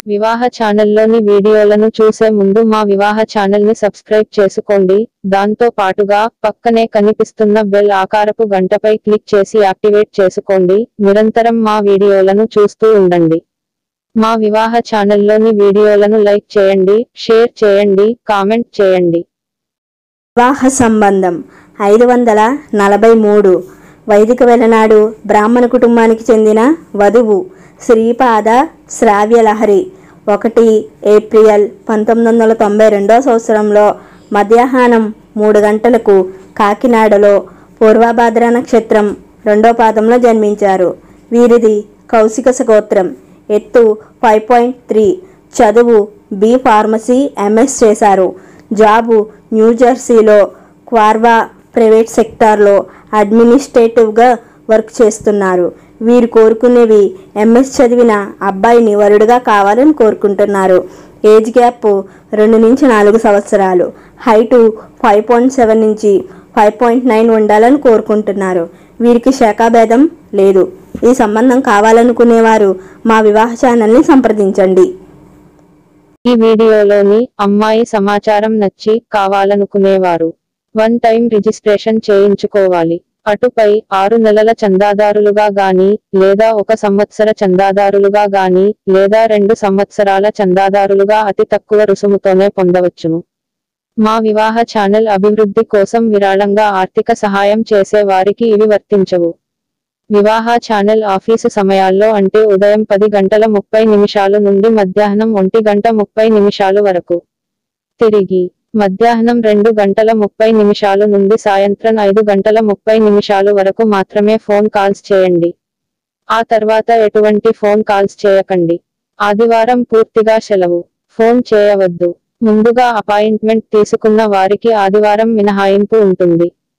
వివాహ ఛానల్లోని వీడియోలను చూసే ముందు మా వివాహ ఛానల్ ని సబ్స్క్రైబ్ చేసుకోండి దాంతో పాటుగా పక్కనే కనిపిస్తున్న బెల్ ఆకారపు గంటపై క్లిక్ చేసి యాక్టివేట్ చేసుకోండి నిరంతరం మా వీడియోలను చూస్తూ ఉండండి మా వివాహ ఛానల్లోని వీడియోలను లైక్ చేయండి షేర్ చేయండి కామెంట్ చేయండి వివాహ సంబంధం ఐదు వందల నలభై మూడు వైదిక వెలనాడు బ్రాహ్మణ కుటుంబానికి చెందిన వధువు శ్రీపాద శ్రావ్యలహరి ఒకటి ఏప్రిల్ పంతొమ్మిది వందల తొంభై రెండో సంవత్సరంలో మధ్యాహ్నం మూడు గంటలకు కాకినాడలో పూర్వభాద్ర నక్షత్రం రెండో పాదంలో జన్మించారు వీరిది కౌశిక గోత్రం ఎత్తు ఫైవ్ పాయింట్ త్రీ చదువు బి ఫార్మసీ ఎంఎస్ చేశారు జాబు న్యూజెర్సీలో క్వార్వా ప్రైవేట్ సెక్టార్లో అడ్మినిస్ట్రేటివ్గా వర్క్ చేస్తున్నారు వీరు కోరుకునేవి ఎంఎస్ చదివిన అబ్బాయిని వరుడుగా కావాలని కోరుకుంటున్నారు ఏజ్ గ్యాప్ రెండు నుంచి నాలుగు సంవత్సరాలు హైటు ఫైవ్ పాయింట్ సెవెన్ నుంచి ఫైవ్ పాయింట్ నైన్ ఉండాలని కోరుకుంటున్నారు వీరికి శాఖాభేదం లేదు ఈ సంబంధం కావాలనుకునేవారు మా వివాహ ఛానల్ని సంప్రదించండి ఈ వీడియోలోని అమ్మాయి సమాచారం నచ్చి కావాలనుకునేవారు వన్ టైం రిజిస్ట్రేషన్ చేయించుకోవాలి అటుపై ఆరు నెలల చందాదారులుగా గాని లేదా ఒక సంవత్సర చందాదారులుగా గాని లేదా రెండు సంవత్సరాల చందాదారులుగా అతి తక్కువ రుసుముతోనే పొందవచ్చును మా వివాహ ఛానల్ అభివృద్ధి కోసం విరాళంగా ఆర్థిక సహాయం చేసే వారికి ఇవి వర్తించవు వివాహ ఛానల్ ఆఫీసు సమయాల్లో అంటే ఉదయం పది గంటల ముప్పై నిమిషాలు నుండి మధ్యాహ్నం ఒంటి గంట ముప్పై నిమిషాలు వరకు తిరిగి మధ్యాహ్నం రెండు గంటల ముప్పై నిమిషాలు నుండి సాయంత్రం ఐదు గంటల ముప్పై నిమిషాలు వరకు మాత్రమే ఫోన్ కాల్స్ చేయండి ఆ తర్వాత ఎటువంటి ఫోన్ కాల్స్ చేయకండి ఆదివారం పూర్తిగా సెలవు ఫోన్ చేయవద్దు ముందుగా అపాయింట్మెంట్ తీసుకున్న వారికి ఆదివారం మినహాయింపు ఉంటుంది